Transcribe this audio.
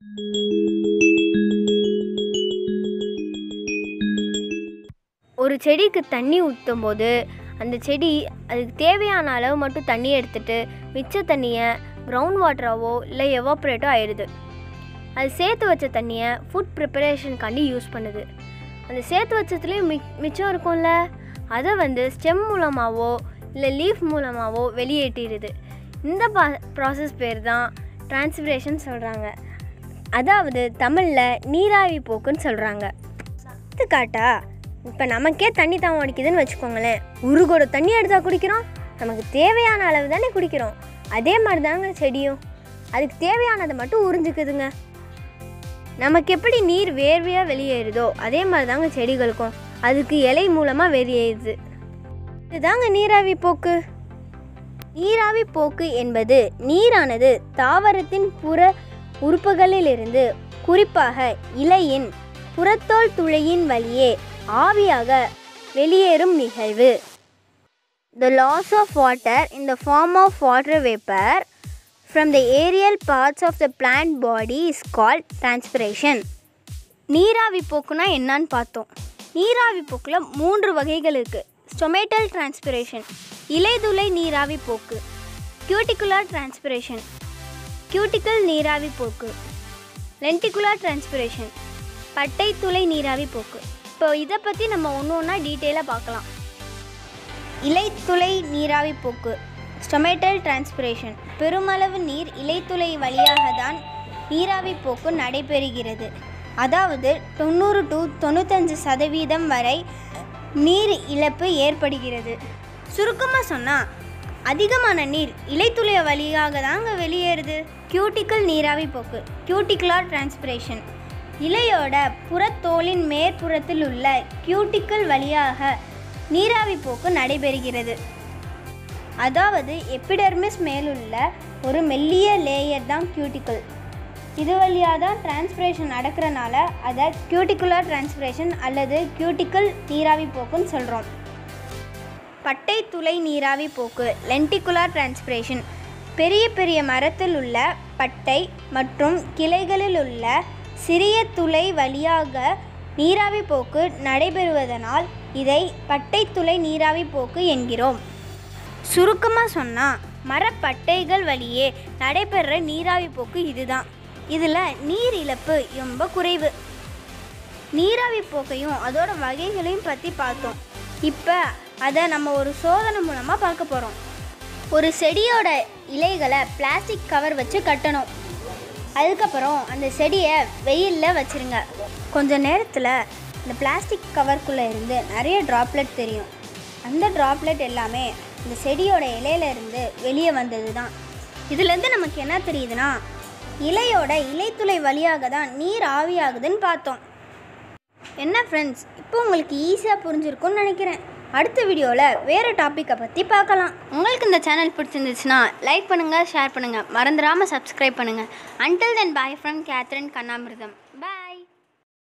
ஒரு செடிக்கு தண்ணி ஊற்றும் போது அந்த செடி அதுக்கு தேவையான அளவு மட்டும் தண்ணி எடுத்துட்டு மிச்ச தண்ணியை கிரவுண்ட் வாட்டராவோ இல்லை எவாப்ரேட்டோ ஆயிடுது அது சேர்த்து வச்ச தண்ணியை ஃபுட் ப்ரிப்பரேஷனுக்காண்டி யூஸ் பண்ணுது அந்த சேர்த்து வச்சதுலேயும் மி மிச்சம் இருக்கும்ல அதை வந்து ஸ்டெம் மூலமாகவோ இல்லை லீஃப் மூலமாகவோ வெளியேற்றிடுது இந்த பா ப்ராசஸ் பேர் தான் டிரான்ஸ்பிரேஷன் சொல்கிறாங்க அதாவது தமிழில் நீராவி போக்குன்னு சொல்கிறாங்க எடுத்துக்காட்டா இப்போ நமக்கே தண்ணி தாகம் அடிக்குதுன்னு வச்சுக்கோங்களேன் ஒரு குடம் தண்ணி எடுத்தா குடிக்கிறோம் நமக்கு தேவையான அளவு தானே குடிக்கிறோம் அதே மாதிரி தாங்க செடியும் அதுக்கு தேவையானதை மட்டும் உறிஞ்சிக்குதுங்க நமக்கு எப்படி நீர் வேர்வையாக வெளியேறுதோ அதே மாதிரி தாங்க செடிகளுக்கும் அதுக்கு இலை மூலமாக வெளியேறுது இதுதாங்க நீராவி போக்கு நீராவி போக்கு என்பது நீரானது தாவரத்தின் புற உறுப்புகளிலிருந்து குறிப்பாக இலையின் புறத்தோல் துளையின் வழியே ஆவியாக வெளியேறும் நிகழ்வு The loss of water in the form of water vapor from the aerial parts of the plant body is called transpiration. நீராவி போக்குனா என்னன்னு பார்த்தோம் நீராவி போக்கில் மூன்று வகைகள் இருக்குது ஸ்டொமேட்டல் டிரான்ஸ்பிரேஷன் இலைதுளை நீராவி போக்கு கியூட்டிகுலார் டிரான்ஸ்பிரேஷன் கியூட்டிக்கல் நீராவி போக்கு லென்டிகுலார் டிரான்ஸ்பிரேஷன் பட்டை துளை நீராவி போக்கு இப்போ இதை பற்றி நம்ம ஒன்று ஒன்றா டீட்டெயிலாக பார்க்கலாம் இலைத்துளை நீராவி போக்கு ஸ்டொமேட்டல் டிரான்ஸ்பிரேஷன் பெருமளவு நீர் இலைத்துளை வழியாக தான் நீராவி போக்கு நடைபெறுகிறது அதாவது தொண்ணூறு டு தொண்ணூத்தஞ்சு சதவீதம் வரை நீர் இழப்பு ஏற்படுகிறது சுருக்கமாக சொன்னால் அதிகமான நீர் இலைத்துளை வழியாக தாங்க வெளியேறுது கியூட்டிக்கல் நீராவி போக்கு கியூட்டிகுலார் டிரான்ஸ்பிரேஷன் இலையோட புறத்தோலின் மேற்புறத்தில் உள்ள கியூட்டிக்கல் வழியாக நீராவி போக்கு நடைபெறுகிறது அதாவது எபிடெர்மிஸ் மேலுள்ள ஒரு மெல்லிய லேயர் தான் கியூட்டிக்கல் இது வழியாக தான் டிரான்ஸ்பிரேஷன் நடக்கிறனால அதை கியூட்டிகுலார் டிரான்ஸ்பிரேஷன் அல்லது கியூட்டிக்கல் நீராவி போக்குன்னு சொல்கிறோம் பட்டை துளை நீராவி போக்கு லென்டிகுலார் டிரான்ஸ்பிரேஷன் பெரிய பெரிய மரத்தில் உள்ள பட்டை மற்றும் கிளைகளில் உள்ள சிறிய துளை வழியாக நீராவி போக்கு நடைபெறுவதனால் இதை பட்டை துளை நீராவி போக்கு என்கிறோம் சுருக்கமாக சொன்னால் மரப்பட்டைகள் வழியே நடைபெற நீராவி போக்கு இதுதான் இதில் நீர் இழப்பு ரொம்ப குறைவு நீராவி போக்கையும் அதோட வகைகளையும் பற்றி பார்த்தோம் இப்போ அதை நம்ம ஒரு சோதனை மூலமாக பார்க்க போகிறோம் ஒரு செடியோட இலைகளை பிளாஸ்டிக் கவர் வச்சு கட்டணும் அதுக்கப்புறம் அந்த செடியை வெயிலில் வச்சுருங்க கொஞ்ச நேரத்தில் இந்த பிளாஸ்டிக் கவர்க்குள்ளே இருந்து நிறைய ட்ராப்லெட் தெரியும் அந்த ட்ராப்லெட் எல்லாமே இந்த செடியோட இலையில இருந்து வெளியே வந்தது தான் இதுலேருந்து நமக்கு என்ன தெரியுதுன்னா இலையோட இலைத்துளை வழியாக தான் நீர் ஆவியாகுதுன்னு பார்த்தோம் என்ன ஃப்ரெண்ட்ஸ் இப்போ உங்களுக்கு ஈஸியாக புரிஞ்சிருக்கும்னு நினைக்கிறேன் அடுத்த வீடியோவில் வேறு டாப்பிக்கை பற்றி பார்க்கலாம் உங்களுக்கு இந்த சேனல் பிடிச்சிருந்துச்சுன்னா லைக் பண்ணுங்கள் ஷேர் பண்ணுங்கள் மறந்துடாமல் சப்ஸ்கிரைப் பண்ணுங்கள் until then bye from Catherine கண்ணாமிர்தம்